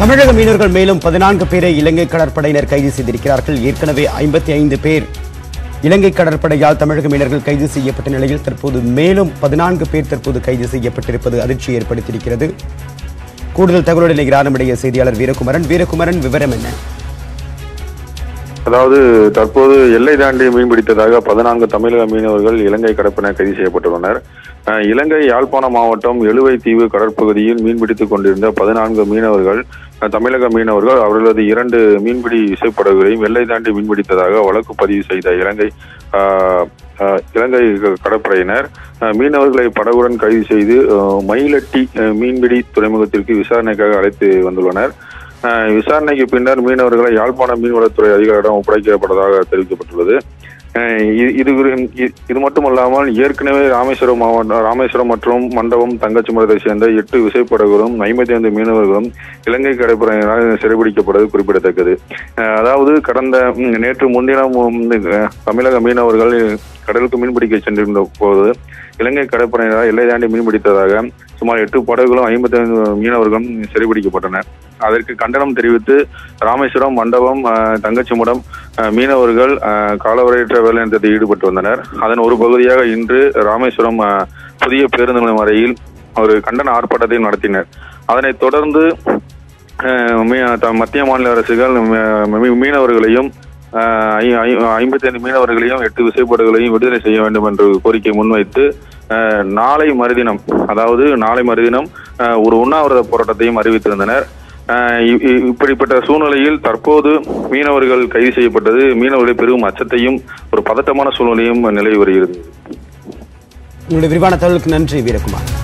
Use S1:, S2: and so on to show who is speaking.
S1: தமிழக மீனவர்கள் மேலும் பதினான்கு பேரை இலங்கை கடற்படையினர் கைது செய்திருக்கிறார்கள் ஏற்கனவே ஐம்பத்தி ஐந்து பேர் இலங்கை கடற்படையால் தமிழக மீனவர்கள் கைது செய்யப்பட்ட நிலையில் தற்போது மேலும் பதினான்கு பேர் தற்போது கைது செய்யப்பட்டிருப்பது அதிர்ச்சி ஏற்படுத்தியிருக்கிறது கூடுதல் தகவலுடன் இணைகிறார் நம்முடைய செய்தியாளர் வீரகுமரன் வீரகுமரன் விவரம் என்ன
S2: அதாவது தற்போது எல்லை தாண்டி மீன்பிடித்ததாக பதினான்கு தமிழக மீனவர்கள் இலங்கை கடற்படையினர் கைது செய்யப்பட்டுள்ளனர் அஹ், இலங்கை யாழ்ப்பாண மாவட்டம் எழுவை தீவு கடற்பகுதியில் மீன்பிடித்துக் கொண்டிருந்த பதினான்கு மீனவர்கள் அஹ், தமிழக மீனவர்கள் அவர்களது இரண்டு மீன்பிடி விசைப்படகுகளையும் எல்லை தாண்டி மீன்பிடித்ததாக வழக்கு பதிவு செய்த இலங்கை அஹ், அஹ், இலங்கை க- கடற்படையினர் அஹ், மீனவர்களை படகுடன் கைது செய்து அஹ், மயிலட்டி அஹ், மீன்பிடி துறைமுகத்திற்கு விசாரணைக்காக அழைத்து வந்துள்ளனர் அஹ் விசாரணைக்கு பின்னர் மீனவர்களை யாழ்ப்பாண மீன்வளத்துறை அதிகாரிடம் ஒப்படைக்கப்பட்டதாக தெரிவிக்கப்பட்டுள்ளது அஹ் இது- இது குறி- இ- இது மட்டுமல்லாமல் ஏற்கனவே ராமேஸ்வரம் மாவட்டம் ராமேஸ்வரம் மற்றும் மண்டபம் தங்கச்சிமரத்தை சேர்ந்த எட்டு விசைப்படகுகளும் ஐம்பத்தி ஐந்து மீனவர்களும் இலங்கை கடற்படையினரால் சிறைபிடிக்கப்படுவது குறிப்பிடத்தக்கது அஹ் அதாவது கடந்த ம், நேற்று முன்தினம் வந்து, அஹ், தமிழக மீனவர்கள் கடலுக்கு மீன்பிடிக்க சென்றிருந்த போது இலங்கை கடற்படையினரால் எல்லை தாண்டி மீன்பிடித்ததாக சுமார் எட்டு படகுகளும் ஐம்பத்தி ஐந்து மீனவர்களும் சிறைபிடிக்கப்பட்டனர் அதற்கு கண்டனம் தெரிவித்து ராமேஸ்வரம் மண்டபம் அஹ், தங்கச்சிமுடம் அஹ், மீனவர்கள் அஹ், காலவரையற்ற வேலைநிறுத்தத்தில் ஈடுபட்டு வந்தனர் அதன் ஒரு பகுதியாக இன்று ராமேஸ்வரம் அஹ், புதிய பேருந்து நிலையம் அருகில் ஒரு கண்டன ஆர்ப்பாட்டத்தையும் நடத்தினர் அதனைத் தொடர்ந்து அஹ், மீ- த- மத்திய மாநில அரசுகள் மீ- மீ- மீனவர்களையும் ஐம்பத்தி ஐந்து மீனவர்களையும் எட்டு விசைப்படகுகளையும் விடுதலை செய்ய வேண்டும் என்று கோரிக்கை முன்வைத்து அஹ், நாளை மறுதினம் அதாவது நாளை மறுதினம் அஹ், ஒரு உண்ணாவிரத போராட்டத்தையும் அறிவித்திருந்தனர் அஹ், இ- இ- இப்படிப்பட்ட சூழ்நிலையில் தற்போது மீனவர்கள் கைது செய்யப்பட்டது மீனவர்களை பெரும் அச்சத்தையும் ஒரு பதட்டமான சூழ்நிலையும் நிலவி வருகிறது
S1: உங்களுடைய விரிவான தகவலுக்கு நன்றி வீரகுமார்